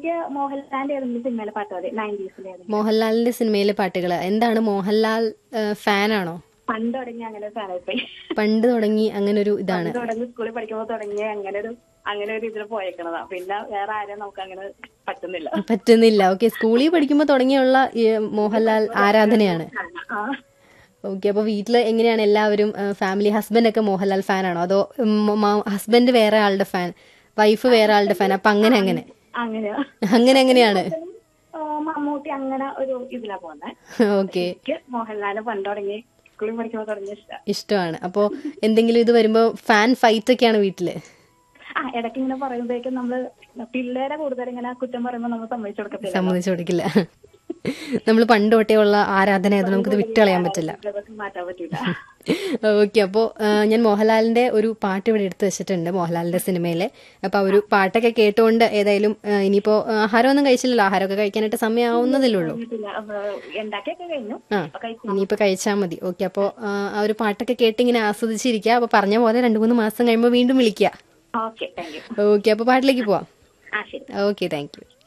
എനിക്ക് മോഹൻലാലിന്റെ ഏതെങ്കിലും സിനിമയിലെ പാട്ട് മതി നയൻറ്റീസിലെ ഏതെങ്കിലും മോഹൻലാലിന്റെ സിനിമയിലെ പാട്ടുകൾ എന്താണ് മോഹൻലാൽ ഫാനാണോ പണ്ട് തുടങ്ങി അങ്ങനെ ഒരു സാധനമായി പണ്ട് തുടങ്ങി അങ്ങനെ ഒരു ഇതാണ് തുടങ്ങി സ്കൂളിൽ പഠിക്കുമ്പോൾ തുടങ്ങി അങ്ങനെ ഒരു അങ്ങനെ ഒരു ഇതിൽ പോയേക്കണതാ പിന്നെ വേറെ ആരെയും നമുക്ക് അങ്ങനെ പറ്റുന്നില്ല പറ്റുന്നില്ല ഓക്കെ സ്കൂളിൽ പഠിക്കുമ്പോൾ തുടങ്ങിയുള്ള ഈ മോഹൻലാൽ ആരാധനയാണ് ആ ഓക്കെ അപ്പൊ വീട്ടില് എങ്ങനെയാണ് എല്ലാവരും ഫാമിലി ഹസ്ബൻഡ് ഒക്കെ മോഹൻലാൽ ഫാനാണോ അതോ ഹസ്ബൻഡ് വേറെ ആളുടെ ഫാൻ വൈഫ് വേറെ ആളുടെ ഫാൻ അപ്പൊ അങ്ങനെ അങ്ങനെ അങ്ങനെയാ അങ്ങനെ എങ്ങനെയാണ് ആ, മമ്മൂട്ടി അങ്ങനെ ഒരു ഇതിലാ പോകുന്നത് ഓക്കെ എനിക്ക് മോഹൻലാല് പണ്ട് തുടങ്ങി സ്കൂളിൽ പഠിക്കുമ്പോൾ തുടങ്ങിയ ഇഷ്ടം ഇഷ്ടമാണ് അപ്പോ എന്തെങ്കിലും ഇത് വരുമ്പോ ഫാൻ ഫൈറ്റ് ഒക്കെയാണ് വീട്ടില് ആ ഇടയ്ക്ക് ഇങ്ങനെ പറയുമ്പോഴേക്കും നമ്മള് പിള്ളേരെ കൂടുതൽ ഇങ്ങനെ കുറ്റം പറയുമ്പോൾ നമ്മൾ സമ്മതിച്ചു കൊടുക്കത്തില്ല സമ്മതിച്ചു കൊടുക്കില്ല നമ്മൾ പണ്ട് തൊട്ടേ ഉള്ള ആരാധന ആയതുകൊണ്ട് നമുക്കിത് വിട്ടുകളയാൻ പറ്റില്ല ഇതൊക്കെ മാറ്റാൻ പറ്റൂല ഓക്കെ അപ്പോൾ ഞാൻ മോഹൻലാലിന്റെ ഒരു പാട്ട് ഇവിടെ എടുത്തു വെച്ചിട്ടുണ്ട് മോഹൻലാലിന്റെ സിനിമയിലെ അപ്പൊ ആ ഒരു പാട്ടൊക്കെ കേട്ടുകൊണ്ട് ഏതായാലും ആ, ഇനിയിപ്പോ ആഹാരമൊന്നും കഴിച്ചില്ലല്ലോ ആഹാരമൊക്കെ കഴിക്കാനായിട്ട് സമയമാവുന്നതല്ലേ ഉള്ളൂ പറ്റില്ല. അപ്പൊ ഉണ്ടാക്കിയൊക്കെ കഴിഞ്ഞു ആ അപ്പൊ കഴിച്ചു ഇനിയിപ്പോ കഴിച്ചാൽ മതി ഓക്കെ അപ്പോൾ ആ ഒരു പാട്ടൊക്കെ കേട്ട് ഇങ്ങനെ ആസ്വദിച്ചിരിക്കുക അപ്പൊ പറഞ്ഞ പോലെ രണ്ടു മൂന്ന് മാസം കഴിയുമ്പോൾ വീണ്ടും വിളിക്കുക ഓക്കെ താങ്ക് യു ഓക്കെ അപ്പോൾ പാട്ടിലേക്ക് പോവാം ആ ശരി ഓക്കെ താങ്ക് യു